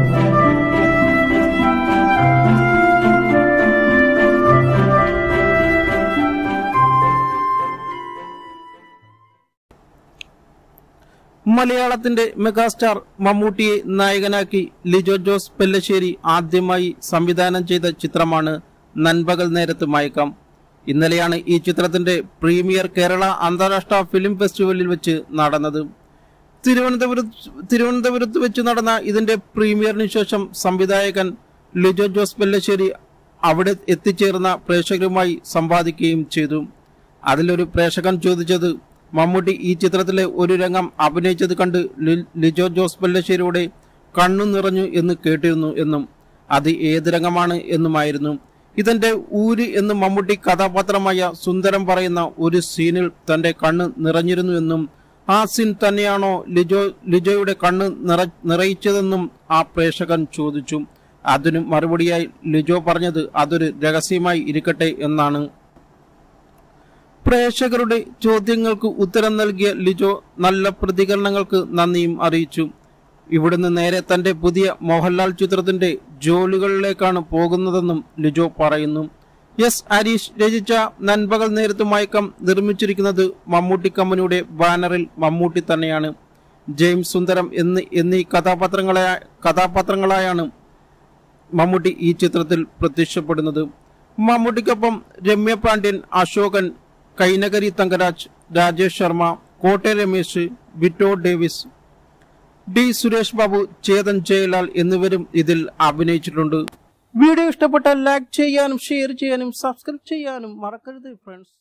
മലയാളത്തിന്റെ മെഗാസ്റ്റാർ മമ്മൂട്ടിയെ നായകനാക്കി ലിജോ ജോസ് പെല്ലശ്ശേരി ആദ്യമായി സംവിധാനം ചെയ്ത ചിത്രമാണ് നൻപകൽ നേരത്ത് മയക്കം ഇന്നലെയാണ് ഈ ചിത്രത്തിന്റെ പ്രീമിയർ കേരള അന്താരാഷ്ട്ര ഫിലിം ഫെസ്റ്റിവലിൽ വെച്ച് നടന്നത് തിരുവനന്തപുരത്ത് തിരുവനന്തപുരത്ത് വെച്ച് നടന്ന ഇതിന്റെ പ്രീമിയറിന് ശേഷം സംവിധായകൻ ലിജോ ജോസ് പെല്ലശ്ശേരി അവിടെ എത്തിച്ചേർന്ന പ്രേക്ഷകരുമായി സംവാദിക്കുകയും ചെയ്തു അതിലൊരു പ്രേക്ഷകൻ ചോദിച്ചത് മമ്മൂട്ടി ഈ ചിത്രത്തിലെ ഒരു രംഗം അഭിനയിച്ചത് കണ്ട് ലി- ലിജോ ജോസ് പെല്ലശ്ശേരിയുടെ കണ്ണു നിറഞ്ഞു എന്ന് കേട്ടിരുന്നു എന്നും അത് ഏത് രംഗമാണ് എന്നുമായിരുന്നു ഇതെന്റെ ഊര് എന്ന് മമ്മൂട്ടി കഥാപാത്രമായ സുന്ദരം പറയുന്ന ഒരു സീനിൽ തന്റെ കണ്ണ് നിറഞ്ഞിരുന്നു എന്നും ആ സീൻ തന്നെയാണോ ലിജോ ലിജോയുടെ കണ്ണ് നിറ നിറയിച്ചതെന്നും ആ പ്രേക്ഷകൻ ചോദിച്ചു അതിന് മറുപടിയായി ലിജോ പറഞ്ഞത് അതൊരു രഹസ്യമായി ഇരിക്കട്ടെ എന്നാണ് പ്രേക്ഷകരുടെ ചോദ്യങ്ങൾക്ക് ഉത്തരം നൽകിയ ലിജോ നല്ല പ്രതികരണങ്ങൾക്ക് നന്ദിയും അറിയിച്ചു ഇവിടുന്ന് നേരെ തന്റെ പുതിയ മോഹൻലാൽ ചിത്രത്തിന്റെ ജോലികളിലേക്കാണ് പോകുന്നതെന്നും ലിജോ പറയുന്നു എസ് ഹരീഷ് രചിച്ച നൻപകൽ നേരത്ത് മയക്കം നിർമ്മിച്ചിരിക്കുന്നത് മമ്മൂട്ടി കമ്പനിയുടെ ബാനറിൽ മമ്മൂട്ടി തന്നെയാണ് ജെയിംസ് സുന്ദരം എന്ന് എന്നീ കഥാപാത്രങ്ങളെ കഥാപാത്രങ്ങളായാണ് മമ്മൂട്ടി ഈ ചിത്രത്തിൽ പ്രത്യക്ഷപ്പെടുന്നത് മമ്മൂട്ടിക്കൊപ്പം Ramya Pandian Ashokan Kainakari Thangaraj Rajesh Sharma Kotte Ramesh Vito Davis D Suresh Babu Chetan Jayalal എന്നിവരും ഇതിൽ അഭിനയിച്ചിട്ടുണ്ട് വീഡിയോ ഇഷ്ടപ്പെട്ടാൽ ലൈക്ക് ചെയ്യാനും ഷെയർ ചെയ്യാനും സബ്സ്ക്രൈബ് ചെയ്യാനും മറക്കരുത് ഫ്രണ്ട്സ്